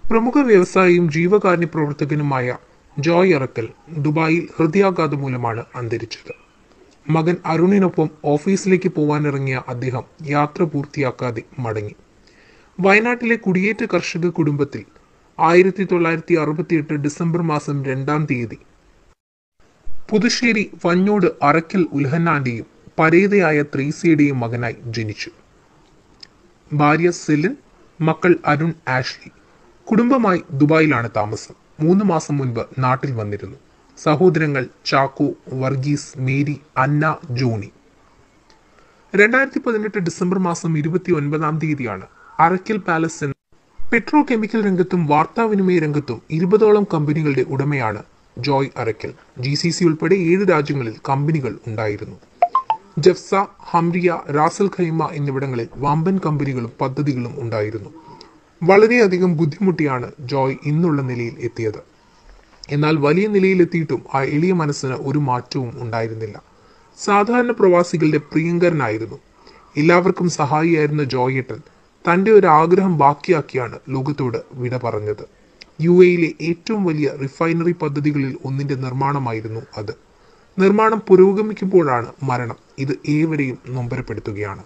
പ്രമുഖ വ്യവസായിയും ജീവകാരുണ്യ പ്രവർത്തകനുമായ ജോയ് അറക്കൽ ദുബായിൽ ഹൃദയാഘാതം മൂലമാണ് അന്തരിച്ചത് മകൻ അരുണിനൊപ്പം ഓഫീസിലേക്ക് പോവാനിറങ്ങിയ അദ്ദേഹം യാത്ര പൂർത്തിയാക്കാതെ മടങ്ങി വയനാട്ടിലെ കുടിയേറ്റ കർഷക കുടുംബത്തിൽ ആയിരത്തി തൊള്ളായിരത്തി അറുപത്തിയെട്ട് ഡിസംബർ മാസം രണ്ടാം തീയതി പുതുശ്ശേരി വഞ്ഞോട് അറക്കൽ ഉൽഹന്നാന്റെയും പരേതയായ ത്രേസ്യയുടെയും മകനായി ജനിച്ചു ഭാര്യ സെലിൻ മക്കൾ അരുൺ ആഷ്ലി കുടുംബമായി ദുബായിലാണ് താമസം മൂന്ന് മാസം മുൻപ് നാട്ടിൽ വന്നിരുന്നു സഹോദരങ്ങൾ ചാക്കോ വർഗീസ് മേരി അന്ന ജോണി രണ്ടായിരത്തി പതിനെട്ട് ഡിസംബർ മാസം ഇരുപത്തി ഒൻപതാം തീയതിയാണ് അറക്കൽ പാലസ് എന്ന പെട്രോ കെമിക്കൽ രംഗത്തും വാർത്താവിനിമയ രംഗത്തും ഇരുപതോളം കമ്പനികളുടെ ഉടമയാണ് Joy Arakkal G C C ഉൾപ്പെടെ ഏഴ് രാജ്യങ്ങളിൽ കമ്പനികൾ ഉണ്ടായിരുന്നു ജഫ്സ ഹംറിയ റാസൽ ഖൈമ എന്നിവിടങ്ങളിൽ വമ്പൻ കമ്പനികളും പദ്ധതികളും ഉണ്ടായിരുന്നു വളരെയധികം ബുദ്ധിമുട്ടിയാണ് ജോയ് ഇന്നുള്ള നിലയിൽ എത്തിയത് എന്നാൽ വലിയ നിലയിലെത്തിയിട്ടും ആ എളിയ മനസ്സിന് ഒരു മാറ്റവും ഉണ്ടായിരുന്നില്ല സാധാരണ പ്രവാസികളുടെ പ്രിയങ്കരനായിരുന്നു എല്ലാവർക്കും സഹായിയായിരുന്ന ജോയേട്ടൻ തൻ്റെ ഒരു ആഗ്രഹം ബാക്കിയാക്കിയാണ് ലോകത്തോട് വിട പറഞ്ഞത് യു എയിലെ ഏറ്റവും വലിയ റിഫൈനറി പദ്ധതികളിൽ ഒന്നിന്റെ നിർമ്മാണമായിരുന്നു അത് നിർമ്മാണം പുരോഗമിക്കുമ്പോഴാണ് മരണം ഇത് ഏവരെയും നൊമ്പരപ്പെടുത്തുകയാണ്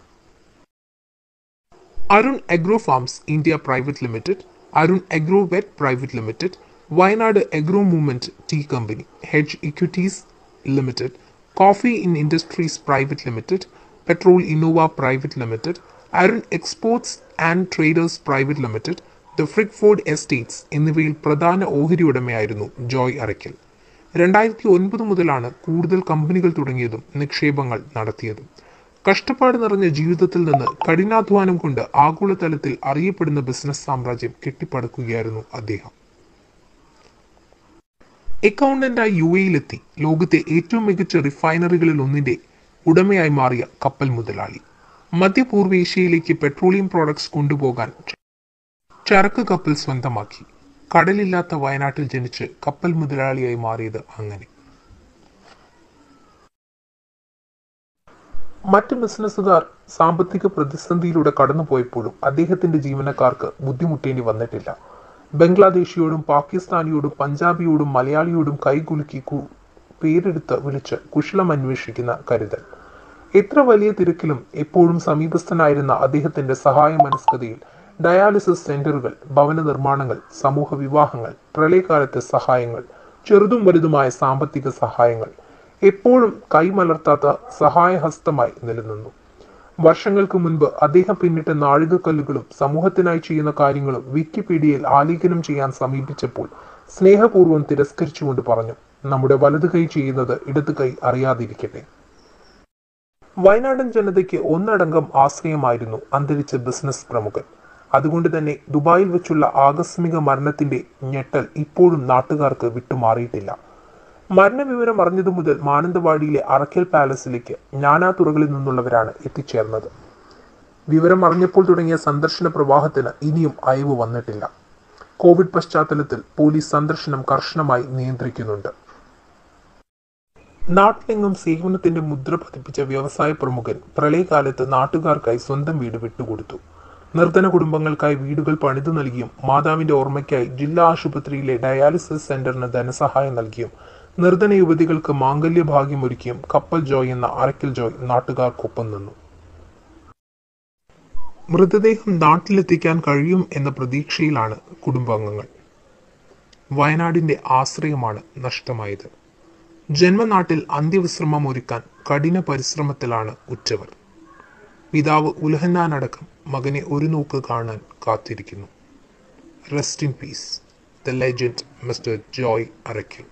Arun agro farms India private limited Arun agro vet private limited Wayanad agro movement tea company hedge equities limited coffee in industries private limited petrol Innova private limited Arun exports and traders private limited the ഫ്രിക്ഫോർഡ് estates എന്നിവയിൽ പ്രധാന ഓഹരി ഉടമയായിരുന്നു ജോയ് അറയ്ക്കൽ രണ്ടായിരത്തി ഒൻപത് മുതലാണ് കൂടുതൽ കമ്പനികൾ തുടങ്ങിയതും നിക്ഷേപങ്ങൾ നടത്തിയതും കഷ്ടപ്പാട് നിറഞ്ഞ ജീവിതത്തിൽ നിന്ന് കഠിനാധ്വാനം കൊണ്ട് ആഗോളതലത്തിൽ അറിയപ്പെടുന്ന ബിസിനസ് സാമ്രാജ്യം കെട്ടിപ്പടുക്കുകയായിരുന്നു അദ്ദേഹം അക്കൗണ്ടന്റായി യു എയിലെത്തി ലോകത്തെ ഏറ്റവും മികച്ച റിഫൈനറികളിൽ ഒന്നിന്റെ ഉടമയായി മാറിയ കപ്പൽ മുതലാളി മധ്യപൂർവേഷ്യയിലേക്ക് പെട്രോളിയം പ്രോഡക്ട്സ് കൊണ്ടുപോകാൻ ചരക്ക് കപ്പൽ സ്വന്തമാക്കി കടലില്ലാത്ത വയനാട്ടിൽ ജനിച്ച് കപ്പൽ മുതലാളിയായി മാറിയത് അങ്ങനെ മറ്റ് ബിസിനസ്സുകാർ സാമ്പത്തിക പ്രതിസന്ധിയിലൂടെ കടന്നുപോയപ്പോഴും അദ്ദേഹത്തിന്റെ ജീവനക്കാർക്ക് ബുദ്ധിമുട്ടേണ്ടി വന്നിട്ടില്ല ബംഗ്ലാദേശിയോടും പാകിസ്ഥാനിയോടും പഞ്ചാബിയോടും മലയാളിയോടും കൈകുലുക്കി കു- പേരെടുത്ത് വിളിച്ച് കുശലം അന്വേഷിക്കുന്ന കരുതൽ എത്ര വലിയ തിരക്കിലും എപ്പോഴും സമീപസ്ഥനായിരുന്ന അദ്ദേഹത്തിന്റെ സഹായ മനസ്കതയിൽ ഡയാലിസിസ് സെന്ററുകൾ ഭവന നിർമ്മാണങ്ങൾ സമൂഹ വിവാഹങ്ങൾ പ്രളയകാലത്തെ സഹായങ്ങൾ ചെറുതും വലുതുമായ സാമ്പത്തിക സഹായങ്ങൾ എപ്പോഴും കൈമലർത്താത്ത സഹായഹസ്തമായി നിലനിന്നു വർഷങ്ങൾക്ക് മുൻപ് അദ്ദേഹം പിന്നിട്ട നാഴികക്കല്ലുകളും സമൂഹത്തിനായി ചെയ്യുന്ന കാര്യങ്ങളും വിക്കിപീഡിയയിൽ ആലേഖനം ചെയ്യാൻ സമീപിച്ചപ്പോൾ സ്നേഹപൂർവ്വം തിരസ്കരിച്ചുകൊണ്ട് പറഞ്ഞു നമ്മുടെ വലതു കൈ ചെയ്യുന്നത് ഇടതു കൈ അറിയാതിരിക്കട്ടെ വയനാടൻ ജനതയ്ക്ക് ഒന്നടങ്കം ആശ്രയമായിരുന്നു അന്തരിച്ച ബിസിനസ് പ്രമുഖൻ അതുകൊണ്ട് തന്നെ ദുബായിൽ വെച്ചുള്ള ആകസ്മിക മരണത്തിന്റെ ഞെട്ടൽ ഇപ്പോഴും നാട്ടുകാർക്ക് വിട്ടുമാറിയിട്ടില്ല മരണവിവരം അറിഞ്ഞതു മുതൽ മാനന്തവാടിയിലെ അറക്കൽ പാലസിലേക്ക് നാനാതുറകളിൽ നിന്നുള്ളവരാണ് എത്തിച്ചേർന്നത് വിവരം അറിഞ്ഞപ്പോൾ തുടങ്ങിയ സന്ദർശന പ്രവാഹത്തിന് ഇനിയും അയവ് വന്നിട്ടില്ല കോവിഡ് പശ്ചാത്തലത്തിൽ പോലീസ് സന്ദർശനം കർശനമായി നിയന്ത്രിക്കുന്നുണ്ട് നാട്ടിലെങ്ങും സേവനത്തിന്റെ മുദ്ര പതിപ്പിച്ച വ്യവസായ പ്രമുഖൻ പ്രളയകാലത്ത് നാട്ടുകാർക്കായി സ്വന്തം വീട് വിട്ടുകൊടുത്തു നിർധന കുടുംബങ്ങൾക്കായി വീടുകൾ പണിതു നൽകിയും മാതാവിന്റെ ഓർമ്മയ്ക്കായി ജില്ലാ ആശുപത്രിയിലെ ഡയാലിസിസ് സെന്ററിന് ധനസഹായം നൽകിയും നിർധന യുവതികൾക്ക് മാംഗല്യഭാഗ്യമൊരുക്കിയും കപ്പൽ ജോയ് എന്ന അറക്കൽ ജോയ് നാട്ടുകാർക്കൊപ്പം നിന്നു മൃതദേഹം നാട്ടിലെത്തിക്കാൻ കഴിയും എന്ന പ്രതീക്ഷയിലാണ് കുടുംബാംഗങ്ങൾ വയനാടിന്റെ ആശ്രയമാണ് നഷ്ടമായത് ജന്മനാട്ടിൽ അന്ത്യവിശ്രമം ഒരുക്കാൻ കഠിന പരിശ്രമത്തിലാണ് ഉറ്റവർ പിതാവ് ഉലഹന്നാനടക്കം മകനെ ഒരു നോക്ക് കാണാൻ കാത്തിരിക്കുന്നു rest in peace the legend mister Joy Arakkal